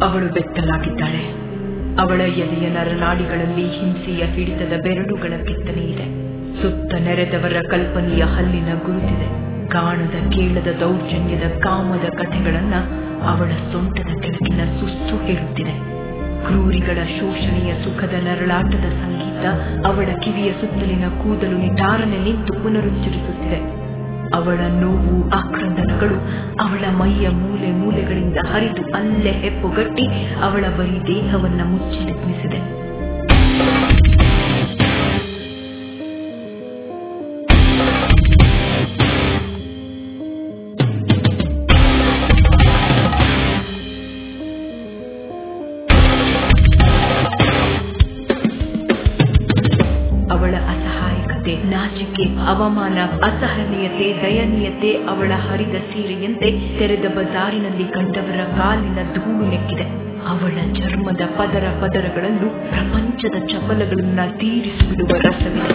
ಅವಳು ಬೆತ್ತಲಾಗಿದ್ದಾಳೆ ಅವಳ ಎದೆಯ ನರನಾಡಿಗಳಲ್ಲಿ ಹಿಂಸೆಯ ಹಿಡಿತದ ಬೆರಳುಗಳ ಕೆತ್ತನೆ ಇದೆ ಸುತ್ತ ನೆರೆದವರ ಕಲ್ಪನೆಯ ಹಲ್ಲಿನ ಗುರುತಿದೆ ಕಾಣದ ಕೇಳದ ದೌರ್ಜನ್ಯದ ಕಾಮದ ಕಥೆಗಳನ್ನ ಅವಳ ಸೊಂಟದ ಕೆಳಗಿನ ಸುಸ್ತು ಹೇಳುತ್ತಿದೆ ಕ್ರೂರಿಗಳ ಶೋಷಣೆಯ ಸುಖದ ನರಳಾಟದ ಸಂಗೀತ ಅವಳ ಕಿವಿಯ ಸುತ್ತಲಿನ ಕೂದಲು ನಿಟಾರನೆ ನಿಂತು ಪುನರುಚ್ಚರಿಸುತ್ತಿದೆ ಅವಳ ನೋವು ಆಕ್ರಂದನಗಳು ಅವಳ ಮೈಯ ಮೂಲೆ ಮೂಲೆಗಳಿಂದ ಹರಿದು ಅಲ್ಲೇ ಹೆಪ್ಪುಗಟ್ಟಿ ಅವಳ ಬರೀ ದೇಹವನ್ನ ಮುಚ್ಚಿಲಿಪ್ಪಿಸಿದೆ ಅವಳ ಅಸಹಾಯಕತೆ ನಾಚಿಕೆ ಅವಮಾನ ಅಸಹನೀಯತೆ ದಯನೀಯತೆ ಅವಳ ಹರಿದ ಸೀರೆಯಂತೆ ತೆರೆದ ಬಜಾರಿನಲ್ಲಿ ಕಂಡವರ ಕಾಲಿನ ಧೂಳು ನೆಕ್ಕಿದೆ ಅವಳ ಚರ್ಮದ ಪದರ ಪದರಗಳಲ್ಲೂ ಪ್ರಪಂಚದ ಚಪಲಗಳನ್ನ ತೀರಿಸಿಬಿಡುವ ರಸವಿದೆ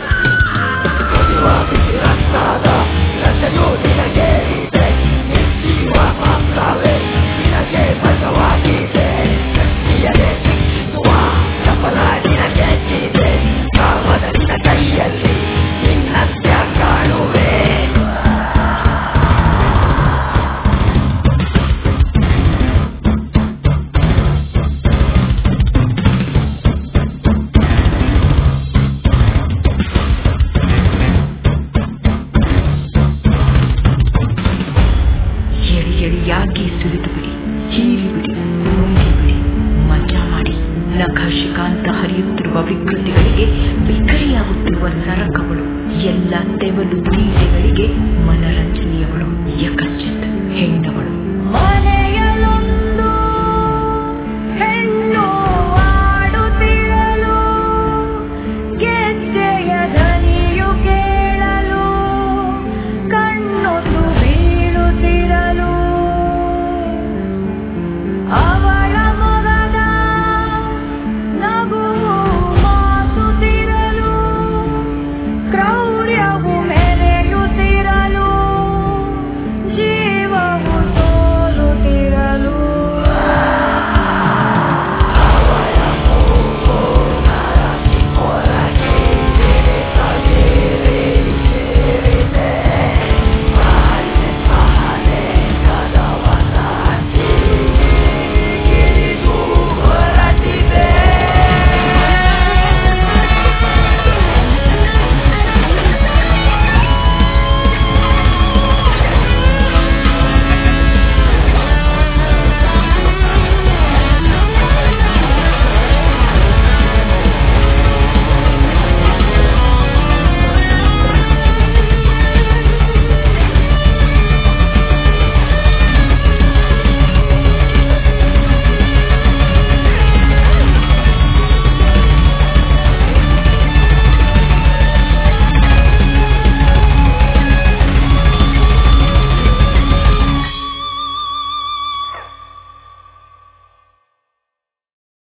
ಎಳಿ ಎಳಿಯಾಗಿ ಸುರಿದು ಬಿಡಿ ಹೀರಿ ಬಿಡಿ ನುಂಗಿ ಬಿಡಿ ಮಜಾ ಮಾಡಿ ನಖಶಿಕಾಂತ ಹರಿಯುತ್ತಿರುವ ವಿಕೃತಿಗಳಿಗೆ ಬಿಕರಿಯಾಗುತ್ತಿರುವ ನರಕಗಳು ಎಲ್ಲ ತೆವಲು